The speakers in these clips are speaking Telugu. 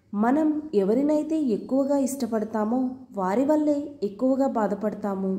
మనం ఎవరినైతే ఎక్కువగా ఇష్టపడతామో వారి వల్లే ఎక్కువగా బాధపడతాము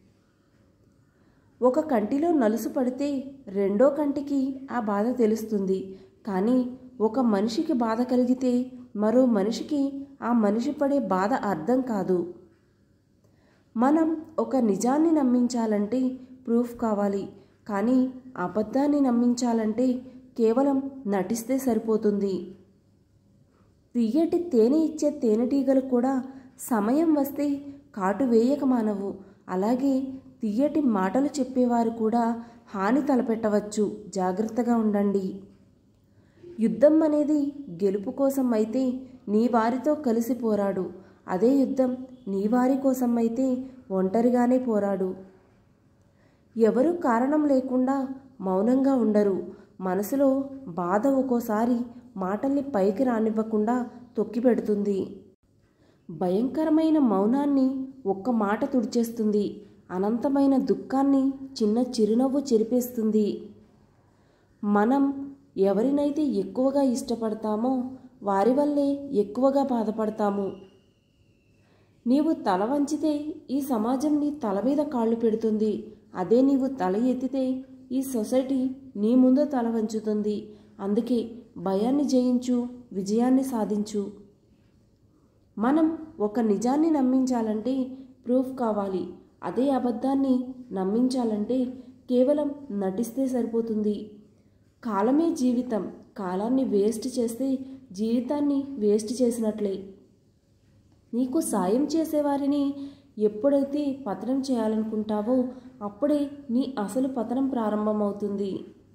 ఒక కంటిలో నలుసు పడితే రెండో కంటికి ఆ బాధ తెలుస్తుంది కానీ ఒక మనిషికి బాధ కలిగితే మరో మనిషికి ఆ మనిషి పడే బాధ అర్థం కాదు మనం ఒక నిజాన్ని నమ్మించాలంటే ప్రూఫ్ కావాలి కానీ అబద్ధాన్ని నమ్మించాలంటే కేవలం నటిస్తే సరిపోతుంది తియ్యటి తేనె ఇచ్చే తేనెటీగలు కూడా సమయం వస్తే కాటు వేయక మానవు అలాగే తియ్యటి మాటలు చెప్పేవారు కూడా హాని తలపెట్టవచ్చు జాగ్రత్తగా ఉండండి యుద్ధం అనేది గెలుపు కోసం అయితే నీ వారితో కలిసి పోరాడు అదే యుద్ధం నీ వారి కోసం అయితే ఒంటరిగానే పోరాడు ఎవరు కారణం లేకుండా మౌనంగా ఉండరు మనసులో బాధ ఒక్కోసారి మాటల్ని పైకి రానివ్వకుండా తొక్కిపెడుతుంది భయంకరమైన మౌనాన్ని ఒక్క మాట తుడిచేస్తుంది అనంతమైన దుఃఖాన్ని చిన్న చిరునవ్వు చెరిపేస్తుంది మనం ఎవరినైతే ఎక్కువగా ఇష్టపడతామో వారి వల్లే ఎక్కువగా బాధపడతాము నీవు తల వంచితే ఈ సమాజం నీ తల మీద కాళ్ళు పెడుతుంది అదే నీవు తల ఎత్తితే ఈ సొసైటీ నీ ముందు తల వంచుతుంది అందుకే భయాన్ని జయించు విజయాన్ని సాధించు మనం ఒక నిజాన్ని నమ్మించాలంటే ప్రూఫ్ కావాలి అదే అబద్ధాన్ని నమ్మించాలంటే కేవలం నటిస్తే సరిపోతుంది కాలమే జీవితం కాలాన్ని వేస్ట్ చేస్తే జీవితాన్ని వేస్ట్ చేసినట్లే నీకు సాయం చేసేవారిని ఎప్పుడైతే పతనం చేయాలనుకుంటావో అప్పుడే నీ అసలు పతనం ప్రారంభమవుతుంది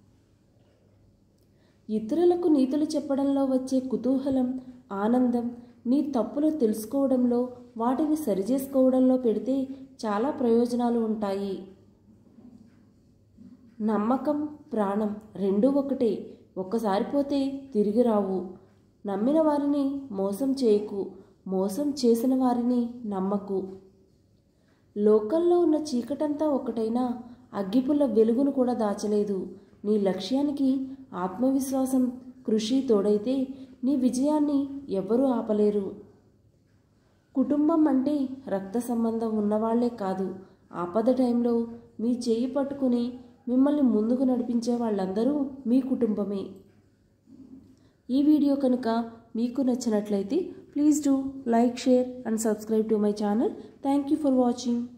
ఇతరులకు నీతులు చెప్పడంలో వచ్చే కుతూహలం ఆనందం నీ తప్పులు తెలుసుకోవడంలో వాటిని సరిచేసుకోవడంలో పెడితే చాలా ప్రయోజనాలు ఉంటాయి నమ్మకం ప్రాణం రెండూ ఒకటే ఒక్కసారి పోతే తిరిగి రావు నమ్మిన వారిని మోసం చేయకు మోసం చేసిన వారిని నమ్మకు లోకల్లో ఉన్న చీకటంతా ఒకటైనా అగ్గిపుల్ల వెలుగును కూడా దాచలేదు నీ లక్ష్యానికి ఆత్మవిశ్వాసం కృషి తోడైతే నీ విజయాన్ని ఎవ్వరూ ఆపలేరు కుటుంబం అంటే రక్త సంబంధం ఉన్నవాళ్లే కాదు ఆపద టైంలో మీ చేయి పట్టుకుని మిమ్మల్ని ముందుకు నడిపించే వాళ్ళందరూ మీ కుటుంబమే ఈ వీడియో కనుక మీకు నచ్చినట్లయితే please do like share and subscribe to my channel thank you for watching